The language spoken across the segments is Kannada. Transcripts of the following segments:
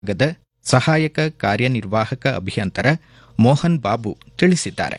ವಿಭಾಗದ ಸಹಾಯಕ ಕಾರ್ಯನಿರ್ವಾಹಕ ಅಭಿಯಂತರ ಮೋಹನ್ ಬಾಬು ತಿಳಿಸಿದ್ದಾರೆ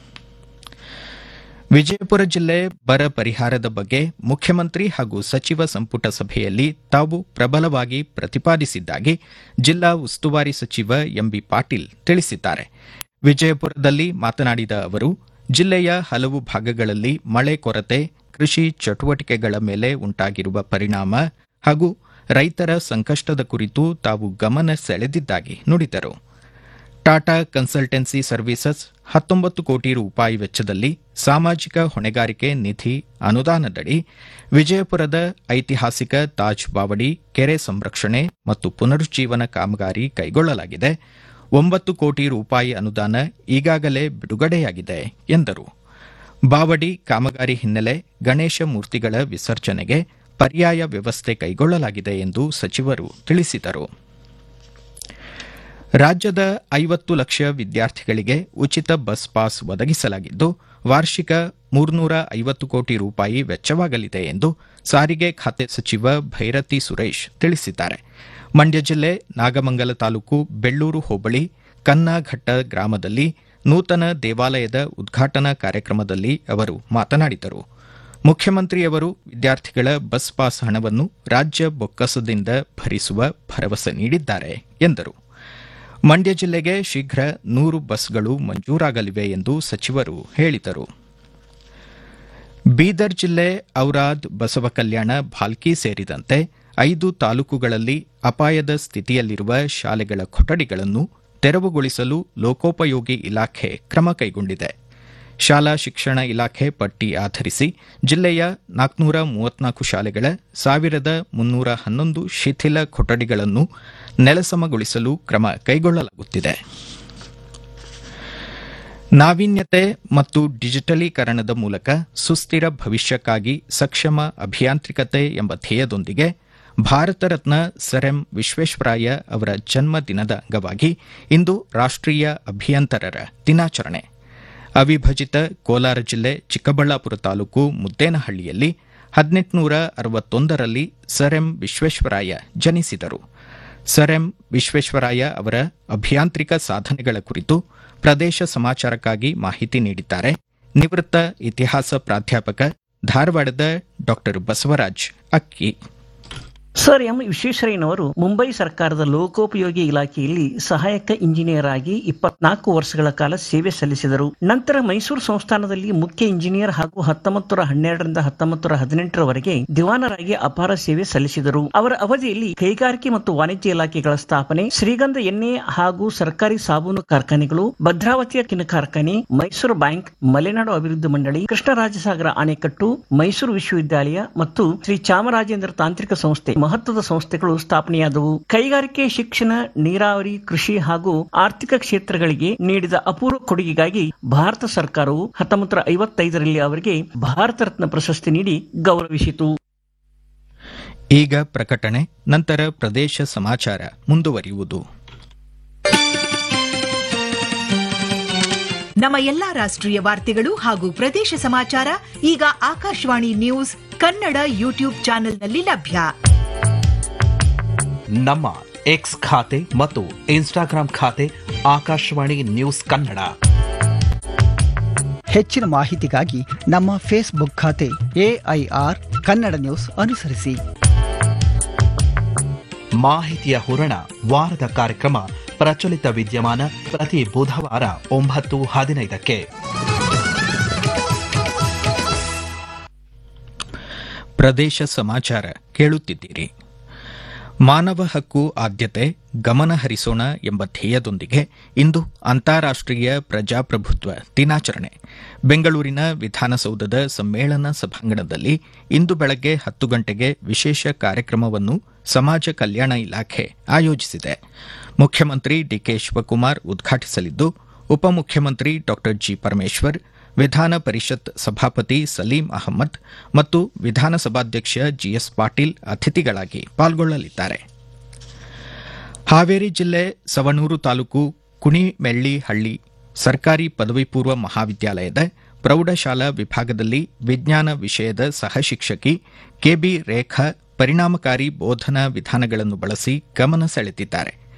ವಿಜಯಪುರ ಜಿಲ್ಲೆ ಬರ ಪರಿಹಾರದ ಬಗ್ಗೆ ಮುಖ್ಯಮಂತ್ರಿ ಹಾಗೂ ಸಚಿವ ಸಂಪುಟ ಸಭೆಯಲ್ಲಿ ತಾವು ಪ್ರಬಲವಾಗಿ ಪ್ರತಿಪಾದಿಸಿದ್ದಾಗಿ ಜಿಲ್ಲಾ ಉಸ್ತುವಾರಿ ಸಚಿವ ಎಂಬಿ ಪಾಟೀಲ್ ತಿಳಿಸಿದ್ದಾರೆ ವಿಜಯಪುರದಲ್ಲಿ ಮಾತನಾಡಿದ ಅವರು ಜಿಲ್ಲೆಯ ಹಲವು ಭಾಗಗಳಲ್ಲಿ ಮಳೆ ಕೊರತೆ ಕೃಷಿ ಚಟುವಟಿಕೆಗಳ ಮೇಲೆ ಉಂಟಾಗಿರುವ ಪರಿಣಾಮ ಹಾಗೂ ರೈತರ ಸಂಕಷ್ಟದ ಕುರಿತು ತಾವು ಗಮನ ಸೆಳೆದಿದ್ದಾಗಿ ನುಡಿದರು ಟಾಟಾ ಕನ್ಸಲ್ಟೆನ್ಸಿ ಸರ್ವೀಸಸ್ ಹತ್ತೊಂಬತ್ತು ಕೋಟಿ ರೂಪಾಯಿ ವೆಚ್ಚದಲ್ಲಿ ಸಾಮಾಜಿಕ ಹೊಣೆಗಾರಿಕೆ ನಿಧಿ ಅನುದಾನದಡಿ ವಿಜಯಪುರದ ಐತಿಹಾಸಿಕ ತಾಜ್ ಬಾವಡಿ ಕೆರೆ ಸಂರಕ್ಷಣೆ ಮತ್ತು ಪುನರುಜ್ಜೀವನ ಕಾಮಗಾರಿ ಕೈಗೊಳ್ಳಲಾಗಿದೆ ಒಂಬತ್ತು ಕೋಟಿ ರೂಪಾಯಿ ಅನುದಾನ ಈಗಾಗಲೇ ಬಿಡುಗಡೆಯಾಗಿದೆ ಎಂದರು ಬಾವಡಿ ಕಾಮಗಾರಿ ಹಿನ್ನೆಲೆ ಗಣೇಶ ಮೂರ್ತಿಗಳ ವಿಸರ್ಜನೆಗೆ ಪರ್ಯಾಯ ವ್ಯವಸ್ಥೆ ಕೈಗೊಳ್ಳಲಾಗಿದೆ ಎಂದು ಸಚಿವರು ತಿಳಿಸಿದರು ರಾಜ್ಯದ ಐವತ್ತು ಲಕ್ಷ ವಿದ್ಯಾರ್ಥಿಗಳಿಗೆ ಉಚಿತ ಬಸ್ ಪಾಸ್ ಒದಗಿಸಲಾಗಿದ್ದು ವಾರ್ಷಿಕ ಮೂರ್ನೂರ ಐವತ್ತು ಕೋಟಿ ರೂಪಾಯಿ ವೆಚ್ಚವಾಗಲಿದೆ ಎಂದು ಸಾರಿಗೆ ಖಾತೆ ಸಚಿವ ಭೈರತಿ ಸುರೇಶ್ ತಿಳಿಸಿದ್ದಾರೆ ಮಂಡ್ಯ ಜಿಲ್ಲೆ ನಾಗಮಂಗಲ ತಾಲೂಕು ಬೆಳ್ಳೂರು ಹೋಬಳಿ ಕನ್ನಾಘಟ್ಟ ಗ್ರಾಮದಲ್ಲಿ ನೂತನ ದೇವಾಲಯದ ಉದ್ಘಾಟನಾ ಕಾರ್ಯಕ್ರಮದಲ್ಲಿ ಅವರು ಮಾತನಾಡಿದರು ಮುಖ್ಯಮಂತ್ರಿಯವರು ವಿದ್ಯಾರ್ಥಿಗಳ ಬಸ್ ಪಾಸ್ ಹಣವನ್ನು ರಾಜ್ಯ ಬೊಕ್ಕಸದಿಂದ ಭರಿಸುವ ಭರವಸೆ ನೀಡಿದ್ದಾರೆ ಎಂದರು ಮಂಡ್ಯ ಜಿಲ್ಲೆಗೆ ಶೀಘ್ರ ನೂರು ಬಸ್ಗಳು ಮಂಜೂರಾಗಲಿವೆ ಎಂದು ಸಚಿವರು ಹೇಳಿದರು ಬೀದರ್ ಜಿಲ್ಲೆ ಔರಾದ್ ಬಸವ ಕಲ್ಯಾಣ ಭಾಲ್ಕಿ ಸೇರಿದಂತೆ ಐದು ತಾಲೂಕುಗಳಲ್ಲಿ ಅಪಾಯದ ಸ್ಥಿತಿಯಲ್ಲಿರುವ ಶಾಲೆಗಳ ಕೊಠಡಿಗಳನ್ನು ತೆರವುಗೊಳಿಸಲು ಲೋಕೋಪಯೋಗಿ ಇಲಾಖೆ ಕ್ರಮ ಕೈಗೊಂಡಿದೆ ಶಾಲಾ ಶಿಕ್ಷಣ ಇಲಾಖೆ ಪಟ್ಟಿ ಆಧರಿಸಿ ಜಿಲ್ಲೆಯ ನಾಲ್ಕುನೂರ ಮೂವತ್ನಾಲ್ಕು ಶಾಲೆಗಳ ಸಾವಿರದ ಮುನ್ನೂರ ಹನ್ನೊಂದು ಶಿಥಿಲ ಕೊಠಡಿಗಳನ್ನು ನೆಲಸಮಗೊಳಿಸಲು ಕ್ರಮ ಕೈಗೊಳ್ಳಲಾಗುತ್ತಿದೆ ನಾವೀನ್ಯತೆ ಮತ್ತು ಡಿಜಿಟಲೀಕರಣದ ಮೂಲಕ ಸುಸ್ಥಿರ ಭವಿಷ್ಯಕ್ಕಾಗಿ ಸಕ್ಷಮ ಅಭಿಯಾಂತ್ರಿಕತೆ ಎಂಬ ಧ್ಯೇಯದೊಂದಿಗೆ ಭಾರತ ರತ್ನ ಸರ್ ಎಂ ವಿಶ್ವೇಶ್ವರಾಯ ಅವರ ಜನ್ಮ ದಿನದ ಅಂಗವಾಗಿ ಇಂದು ರಾಷ್ಟೀಯ ಅಭಿಯಂತರರ ದಿನಾಚರಣೆ ಅವಿಭಜಿತ ಕೋಲಾರ ಜಿಲ್ಲೆ ಚಿಕ್ಕಬಳ್ಳಾಪುರ ತಾಲೂಕು ಮುದ್ದೇನಹಳ್ಳಿಯಲ್ಲಿ ಹದಿನೆಂಟುನೂರ ಅರವತ್ತೊಂದರಲ್ಲಿ ಸರ್ ಎಂ ವಿಶ್ವೇಶ್ವರಾಯ ಜನಿಸಿದರು ಸರ್ ಎಂ ವಿಶ್ವೇಶ್ವರಾಯ ಅವರ ಅಭಿಯಾಂತ್ರಿಕ ಸಾಧನೆಗಳ ಕುರಿತು ಪ್ರದೇಶ ಸಮಾಚಾರಕ್ಕಾಗಿ ಮಾಹಿತಿ ನೀಡಿದ್ದಾರೆ ನಿವೃತ್ತ ಇತಿಹಾಸ ಪ್ರಾಧ್ಯಾಪಕ ಧಾರವಾಡದ ಡಾ ಬಸವರಾಜ್ ಅಕ್ಕಿ ಸರ್ ಎಂ ವಿಶ್ವೇಶ್ವರಯ್ಯನವರು ಮುಂಬೈ ಸರ್ಕಾರದ ಲೋಕೋಪಯೋಗಿ ಇಲಾಖೆಯಲ್ಲಿ ಸಹಾಯಕ ಇಂಜಿನಿಯರ್ ಆಗಿ ಇಪ್ಪತ್ನಾಲ್ಕು ವರ್ಷಗಳ ಕಾಲ ಸೇವೆ ಸಲ್ಲಿಸಿದರು ನಂತರ ಮೈಸೂರು ಸಂಸ್ಥಾನದಲ್ಲಿ ಮುಖ್ಯ ಇಂಜಿನಿಯರ್ ಹಾಗೂ ಹತ್ತೊಂಬತ್ತರ ಹನ್ನೆರಡರಿಂದ ಹತ್ತೊಂಬತ್ತರ ಹದಿನೆಂಟರವರೆಗೆ ದಿವಾನರಾಗಿ ಅಪಾರ ಸೇವೆ ಸಲ್ಲಿಸಿದರು ಅವರ ಅವಧಿಯಲ್ಲಿ ಕೈಗಾರಿಕೆ ಮತ್ತು ವಾಣಿಜ್ಯ ಇಲಾಖೆಗಳ ಸ್ಥಾಪನೆ ಶ್ರೀಗಂಧ ಎಣ್ಣೆ ಹಾಗೂ ಸರ್ಕಾರಿ ಸಾಬೂನು ಕಾರ್ಖಾನೆಗಳು ಭದ್ರಾವತಿಯ ಕಿನ ಕಾರ್ಖಾನೆ ಮೈಸೂರು ಬ್ಯಾಂಕ್ ಮಲೆನಾಡು ಅಭಿವೃದ್ಧಿ ಮಂಡಳಿ ಕೃಷ್ಣರಾಜಸಾಗರ ಅಣೆಕಟ್ಟು ಮೈಸೂರು ವಿಶ್ವವಿದ್ಯಾಲಯ ಮತ್ತು ಶ್ರೀ ಚಾಮರಾಜೇಂದ್ರ ತಾಂತ್ರಿಕ ಸಂಸ್ಥೆ ಮಹತ್ವದ ಸಂಸ್ಥೆಗಳು ಸ್ಥಾಪನೆಯಾದವು ಕೈಗಾರಿಕೆ ಶಿಕ್ಷಣ ನೀರಾವರಿ ಕೃಷಿ ಹಾಗೂ ಆರ್ಥಿಕ ಕ್ಷೇತ್ರಗಳಿಗೆ ನೀಡಿದ ಅಪೂರ್ವ ಕೊಡುಗೆಗಾಗಿ ಭಾರತ ಸರ್ಕಾರವು ಹತ್ತೊಂಬತ್ತು ಐವತ್ತೈದರಲ್ಲಿ ಅವರಿಗೆ ಭಾರತ ರತ್ನ ಪ್ರಶಸ್ತಿ ನೀಡಿ ಗೌರವಿಸಿತು ಈಗ ಪ್ರಕಟಣೆ ನಂತರ ಪ್ರದೇಶ ಸಮಾಚಾರ ಮುಂದುವರಿಯುವುದು ನಮ್ಮ ಎಲ್ಲಾ ರಾಷ್ಟ್ರೀಯ ವಾರ್ತೆಗಳು ಹಾಗೂ ಪ್ರದೇಶ ಸಮಾಚಾರ ಈಗ ಆಕಾಶವಾಣಿ ನ್ಯೂಸ್ ಕನ್ನಡ ಯೂಟ್ಯೂಬ್ ಚಾನೆಲ್ನಲ್ಲಿ ಲಭ್ಯ ನಮ್ಮ ಎಕ್ಸ್ ಖಾತೆ ಮತ್ತು ಇನ್ಸ್ಟಾಗ್ರಾಂ ಖಾತೆ ಆಕಾಶವಾಣಿ ನ್ಯೂಸ್ ಕನ್ನಡ ಹೆಚ್ಚಿನ ಮಾಹಿತಿಗಾಗಿ ನಮ್ಮ ಫೇಸ್ಬುಕ್ ಖಾತೆ ಎಐಆರ್ ಕನ್ನಡ ನ್ಯೂಸ್ ಅನುಸರಿಸಿ ಮಾಹಿತಿಯ ಹೂರಣ ವಾರದ ಕಾರ್ಯಕ್ರಮ ಪ್ರಚಲಿತ ವಿದ್ಯಮಾನ ಪ್ರತಿ ಬುಧವಾರ ಒಂಬತ್ತು ಹದಿನೈದಕ್ಕೆ ಪ್ರದೇಶ ಸಮಾಚಾರ ಕೇಳುತ್ತಿದ್ದೀರಿ ಮಾನವ ಹಕ್ಕು ಆದ್ಯತೆ ಗಮನ ಹರಿಸೋಣ ಎಂಬ ಧ್ಯೇಯದೊಂದಿಗೆ ಇಂದು ಅಂತಾರಾಷ್ಟೀಯ ಪ್ರಜಾಪ್ರಭುತ್ವ ದಿನಾಚರಣೆ ಬೆಂಗಳೂರಿನ ವಿಧಾನಸೌಧದ ಸಮ್ಮೇಳನ ಸಭಾಂಗಣದಲ್ಲಿ ಇಂದು ಬೆಳಗ್ಗೆ ಹತ್ತು ಗಂಟೆಗೆ ವಿಶೇಷ ಕಾರ್ಯಕ್ರಮವನ್ನು ಸಮಾಜ ಕಲ್ಯಾಣ ಇಲಾಖೆ ಆಯೋಜಿಸಿದೆ ಮುಖ್ಯಮಂತ್ರಿ ಡಿಕೆ ಶಿವಕುಮಾರ್ ಉದ್ಘಾಟಿಸಲಿದ್ದು ಉಪಮುಖ್ಯಮಂತ್ರಿ ಡಾ ಜಿ ಪರಮೇಶ್ವರ್ ವಿಧಾನ ಪರಿಷತ್ ಸಭಾಪತಿ ಸಲೀಂ ಅಹಮದ್ ಮತ್ತು ವಿಧಾನಸಭಾಧ್ಯಕ್ಷ ಜಿಎಸ್ ಪಾಟೀಲ್ ಅತಿಥಿಗಳಾಗಿ ಪಾಲ್ಗೊಳ್ಳಲಿದ್ದಾರೆ ಹಾವೇರಿ ಜಿಲ್ಲೆ ಸವಣೂರು ತಾಲೂಕು ಕುಣಿಮೆಳ್ಳಿಹಳ್ಳಿ ಸರ್ಕಾರಿ ಪದವಿ ಪೂರ್ವ ಮಹಾವಿದ್ಯಾಲಯದ ಪ್ರೌಢಶಾಲಾ ವಿಭಾಗದಲ್ಲಿ ವಿಜ್ಞಾನ ವಿಷಯದ ಸಹಶಿಕ್ಷಕಿ ಕೆಬಿ ರೇಖಾ ಪರಿಣಾಮಕಾರಿ ಬೋಧನಾ ವಿಧಾನಗಳನ್ನು ಬಳಸಿ ಗಮನ ಸೆಳೆದಿದ್ದಾರೆ